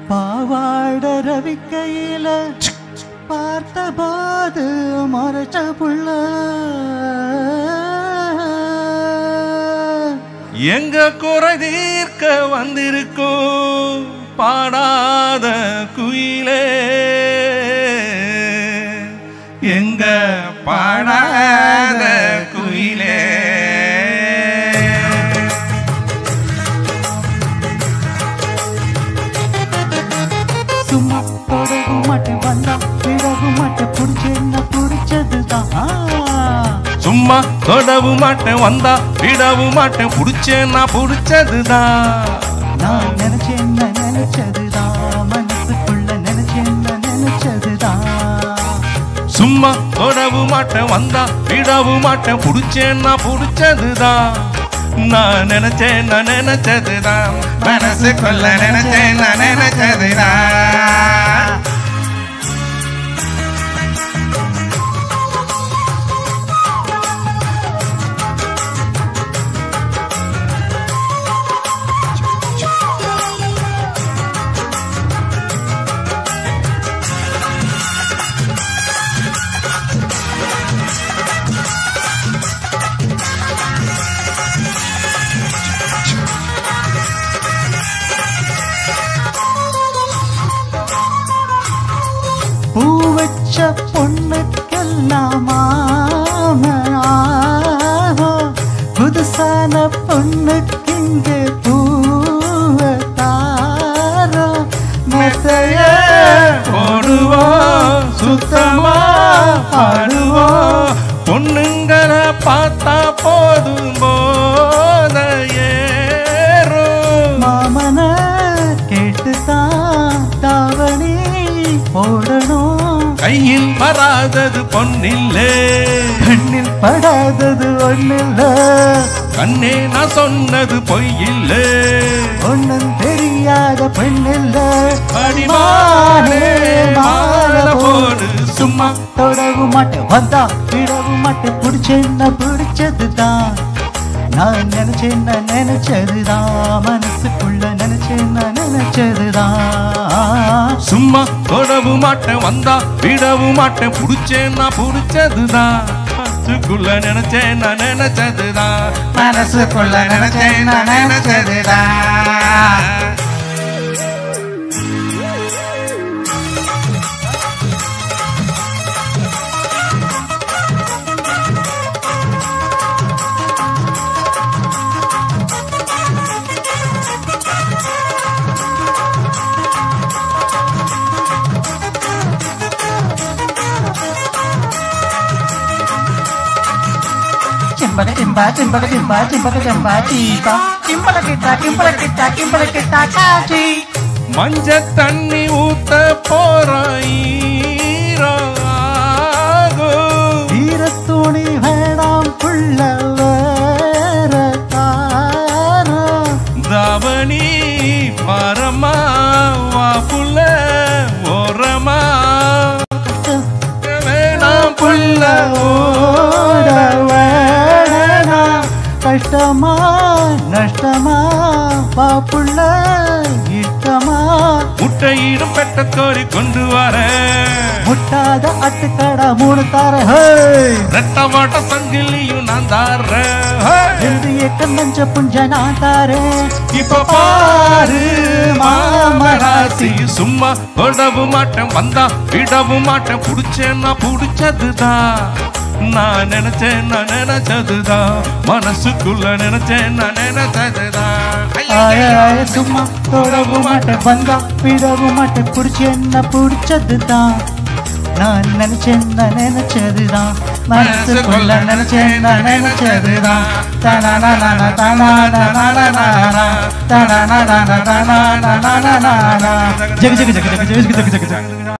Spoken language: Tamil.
பாவாட ரவிக்கையில பார்த்த போது மறைச்ச புள்ள எங்க குறை தீர்க்க வந்திருக்கும் பாடாத குயிலே எங்க பாடாத குயிலே சும்மா தொடகு மாட்டேன் வந்தா விடகு மாட்டேன் பிடிச்ச என்ன பிடிச்சதுதான் சும்மா தொடவும் மாட்டேன் வந்தா விடவும் மாட்டேன் புடிச்சேன்னா புடிச்சதுதான் நான் நினைச்சேன் நினைச்சதுதான் மனசுக்குள்ள நினைச்சேன் நினைச்சதுதான் சும்மா தொடவும் மாட்டேன் வந்தா விடவும் மாட்டேன் புடிச்சேன்னா புடிச்சதுதான் நான் நினைச்சேன் நான் நினைச்சதுதான் மனசுக்குள்ள நினைச்சேன் நான் நினைச்சதுதான் பூ வச்ச பொண்ணுக்கெல்லாம் மாமனாகும். புதுசான பொண்ணுக்கு இங்கே பூவத்தாரம் மெத்தைய போடுவோம் சுத்தமா பாடுவோம் பொண்ணுங்களை பார்த்தா போதும் போத ஏறும் மாமன கேட்டுதான் தாவணி போடணும் கையில் வராதது பொன்னில்லே கண்ணில் படாதது ஒண்ணில்ல கண்ணே நான் சொன்னது பொய்யில்லே ஒண்ணும் தெரியாத பெண்ணில்ல அடிமானே மாலை போடு சும்மா தொடவும் மாட்டேன் வந்தா விடவும் மாட்டேன் பிடிச்சென்ன பிடிச்சதுதான் நான் நினைச்சேன் நான் நினைச்சதுதான் மனசுக்குள்ள நினைச்சேன் நான் நினைச்சதுதான் சும்மா தொடவும் மாட்டேன் வந்தா விடவும் மாட்டேன் புடிச்சேன்னா புடிச்சதுதான் மனசுக்குள்ள நினைச்சேன் நான் நினைச்சதுதான் மனசுக்குள்ள நினைச்சேன் நான் நினைச்சதுதான் Cimbala cimba, cimbala cimba, cimbala cimba, cita. Cimbala kita, cimbala kita, cimbala kita, caci. மஞ்ச தண்ணி ஊத்த போறாகும் ஈரத்துணி வேணாம் புள்ள வேற தாரம். தாவணி மரமா வா புள்ள ஓரமா வேணாம் புள்ள ஓட வேணாம். கஷ்டமா நஷ்டமா பாப்புள்ள இஷ்டமா முட்டையிடும் பெட்ட கோரி கொண்டு வரேன் முட்டாத அட்டுக்கடா மூணு தார ரெட்ட மாட்ட சங்கிலியும் நான் தாரேன் ரெண்டு ஏக்கர் நஞ்ச புஞ்ச நான் தாரேன் இப்ப பாரு மாமராசி சும்மா தொடவும் மாட்டேன் வந்தா விடவும் மாட்டேன் புடிச்சேன்னா புடிச்சதுதான் நான் நினைச்சேன் நான் நினைச்சதுதான் மனசுக்குள்ள நினைச்சேன் நான் நினைச்சதுதான் ஆய ஆய சும்மா தொடவும் மாட்டேன் வந்தா விடவும் மாட்டேன் பிடிச்ச என்ன பிடிச்சதுதான் நான் நினைச்சேன் நான் நினைச்சதுதான் மனசுக்குள்ள நினைச்சேன் நான் நினைச்சதுதான் தனா தனா ஜெக ஜெக ஜெக ஜெக ஜெக ஜெக ஜெக ஜெக